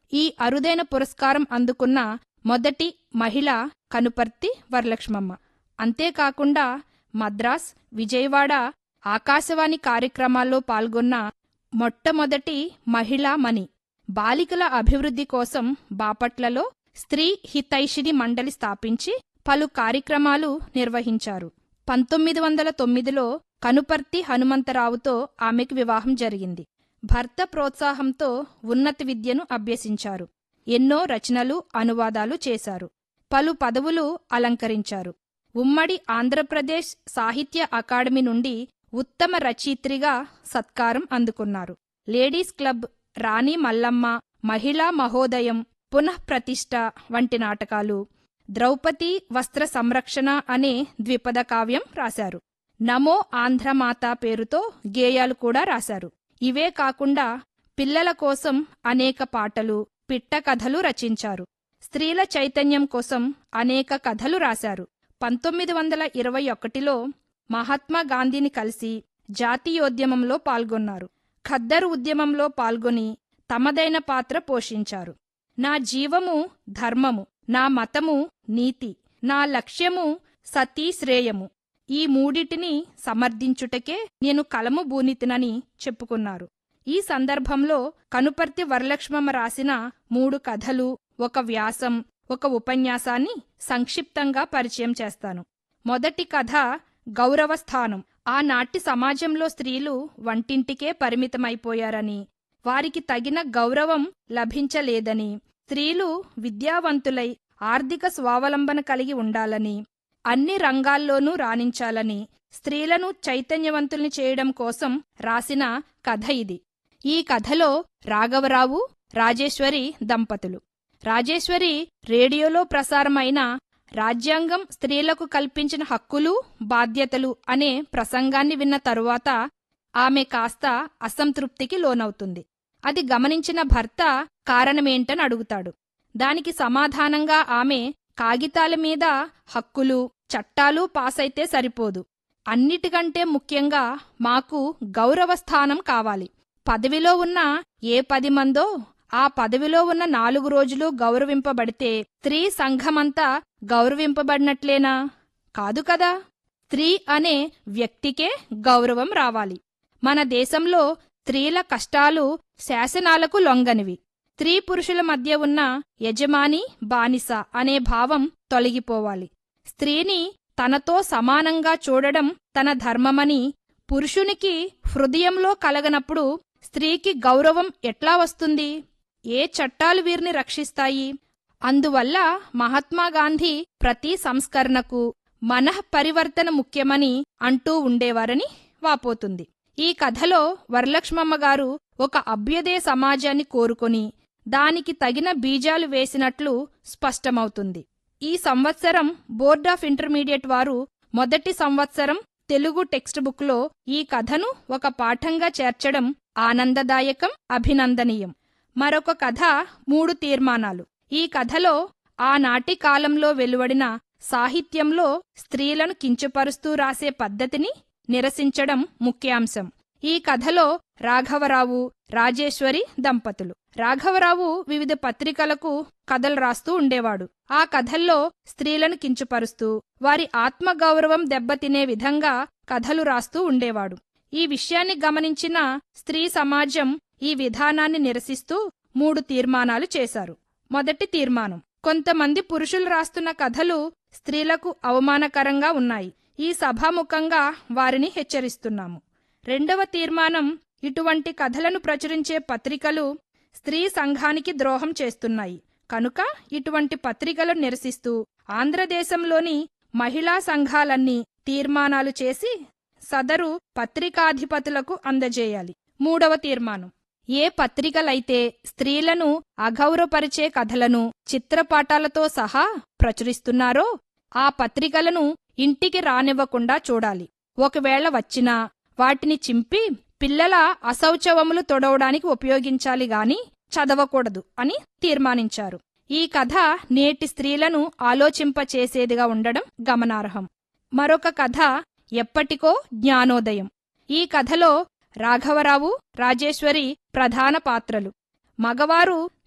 ఈ అరుదైన పురస్కారం అందుకున్న మొదటి మహిళ కనుపర్తి వరలక్ష్మమ్మ అంతేకాకుండా మద్రాస్ విజయవాడ ఆకాశవాణి కార్యక్రమాల్లో పాల్గొన్న మొట్టమొదటి మహిళా మణి బాలికల అభివృద్ధి కోసం బాపట్లలో స్త్రీ హితైషిణి మండలి స్థాపించి పలు కార్యక్రమాలు నిర్వహించారు పంతొమ్మిది వందల తొమ్మిదిలో కనుపర్తి హనుమంతరావుతో ఆమెకు వివాహం జరిగింది భర్త ప్రోత్సాహంతో ఉన్నత విద్యను అభ్యసించారు ఎన్నో రచనలు అనువాదాలు చేశారు పలు పదవులు అలంకరించారు ఉమ్మడి ఆంధ్రప్రదేశ్ సాహిత్య అకాడమీ నుండి ఉత్తమ రచయిత్రిగా సత్కారం అందుకున్నారు లేడీస్ క్లబ్ రాణి మల్లమ్మ మహిళా మహోదయం పునఃప్రతిష్ఠ వంటి నాటకాలు ద్రౌపది వస్త్ర సంరక్షణ అనే ద్విపద కావ్యం రాశారు నమో ఆంధ్రమాత పేరుతో గేయాలు కూడా రాశారు ఇవే కాకుండా పిల్లల కోసం అనేక పాటలు పిట్ట కథలు రచించారు స్త్రీల చైతన్యం కోసం అనేక కథలు రాశారు పంతొమ్మిది వందల ఇరవై ఒకటిలో మహాత్మా గాంధీని కలిసి జాతీయోద్యమంలో పాల్గొన్నారు ఖద్దరు ఉద్యమంలో పాల్గొని తమదైన పాత్ర పోషించారు నా జీవము ధర్మము నా మతము నీతి నా లక్ష్యము సతీ శ్రేయము ఈ మూడిటిని సమర్థించుటకే నేను కలము బూనితినని చెప్పుకున్నారు ఈ సందర్భంలో కనుపర్తి వరలక్ష్మమ్మ రాసిన మూడు కథలు ఒక వ్యాసం ఒక ఉపన్యాసాన్ని సంక్షిప్తంగా పరిచయం చేస్తాను మొదటి కథ గౌరవస్థానం ఆనాటి సమాజంలో స్త్రీలు వంటింటికే పరిమితమైపోయారని వారికి తగిన గౌరవం లభించలేదని స్త్రీలు విద్యావంతులై ఆర్థిక స్వావలంబన కలిగి ఉండాలని అన్ని రంగాల్లోనూ రాణించాలని స్త్రీలను చైతన్యవంతుల్ని చేయడం కోసం రాసిన కథ ఇది ఈ కథలో రాఘవరావు రాజేశ్వరి దంపతులు రాజేశ్వరి రేడియోలో ప్రసారమైన రాజ్యాంగం స్త్రీలకు కల్పించిన హక్కులు బాధ్యతలు అనే ప్రసంగాన్ని విన్న తరువాత ఆమె కాస్త అసంతృప్తికి లోనవుతుంది అది గమనించిన భర్త కారణమేంటని అడుగుతాడు దానికి సమాధానంగా ఆమె కాగితాల మీద హక్కులు చట్టాలు పాసైతే సరిపోదు అన్నిటికంటే ముఖ్యంగా మాకు గౌరవస్థానం కావాలి పదవిలో ఉన్న ఏ పది మందో ఆ పదవిలో ఉన్న నాలుగు రోజులు గౌరవింపబడితే స్త్రీ సంఘమంతా గౌరవింపబడినట్లేనా కాదు కదా స్త్రీ అనే వ్యక్తికే గౌరవం రావాలి మన దేశంలో స్త్రీల కష్టాలు శాసనాలకు లొంగనివి స్త్రీ పురుషుల మధ్య ఉన్న యజమాని బానిస అనే భావం తొలగిపోవాలి స్త్రీని తనతో సమానంగా చూడడం తన ధర్మమని పురుషునికి హృదయంలో కలగనప్పుడు స్త్రీకి గౌరవం ఎట్లా వస్తుంది ఏ చట్టాలు వీరిని రక్షిస్తాయి అందువల్ల మహాత్మాగాంధీ ప్రతి సంస్కరణకు మనఃపరివర్తన ముఖ్యమని అంటూ ఉండేవారని వాపోతుంది ఈ కథలో వరలక్ష్మమ్మ గారు ఒక అభ్యుదయ సమాజాన్ని కోరుకొని దానికి తగిన బీజాలు వేసినట్లు స్పష్టమవుతుంది ఈ సంవత్సరం బోర్డ్ ఆఫ్ ఇంటర్మీడియట్ వారు మొదటి సంవత్సరం తెలుగు టెక్స్ట్ బుక్లో ఈ కథను ఒక పాఠంగా చేర్చడం ఆనందదాయకం అభినందనీయం మరొక కథ మూడు తీర్మానాలు ఈ కథలో ఆనాటి కాలంలో వెలువడిన సాహిత్యంలో స్త్రీలను కించపరుస్తూ రాసే పద్ధతిని నిరసించడం ముఖ్యాంశం ఈ కథలో రాఘవరావు రాజేశ్వరి దంపతులు రాఘవరావు వివిధ పత్రికలకు కథలు రాస్తూ ఉండేవాడు ఆ కథల్లో స్త్రీలను కించపరుస్తూ వారి ఆత్మగౌరవం దెబ్బతినే విధంగా కథలు రాస్తూ ఉండేవాడు ఈ విషయాన్ని గమనించిన స్త్రీ సమాజం ఈ విధానాన్ని నిరసిస్తూ మూడు తీర్మానాలు చేశారు మొదటి తీర్మానం కొంతమంది పురుషులు రాస్తున్న కథలు స్త్రీలకు అవమానకరంగా ఉన్నాయి ఈ సభాముఖంగా వారిని హెచ్చరిస్తున్నాము రెండవ తీర్మానం ఇటువంటి కథలను ప్రచురించే పత్రికలు స్త్రీ సంఘానికి ద్రోహం చేస్తున్నాయి కనుక ఇటువంటి పత్రికలను నిరసిస్తూ ఆంధ్రదేశంలోని మహిళా సంఘాలన్నీ తీర్మానాలు చేసి సదరు పత్రికాధిపతులకు అందజేయాలి మూడవ తీర్మానం ఏ పత్రికలైతే స్త్రీలను అగౌరవపరిచే కథలను చిత్రపాటాలతో సహా ప్రచురిస్తున్నారో ఆ పత్రికలను ఇంటికి రానివ్వకుండా చూడాలి ఒకవేళ వచ్చినా వాటిని చింపి పిల్లల అశౌచవములు తొడవడానికి ఉపయోగించాలి గాని చదవకూడదు అని తీర్మానించారు ఈ కథ నేటి స్త్రీలను ఆలోచింపచేసేదిగా ఉండడం గమనార్హం మరొక కథ ఎప్పటికో జ్ఞానోదయం ఈ కథలో రాఘవరావు రాజేశ్వరి ప్రధాన పాత్రలు మగవారు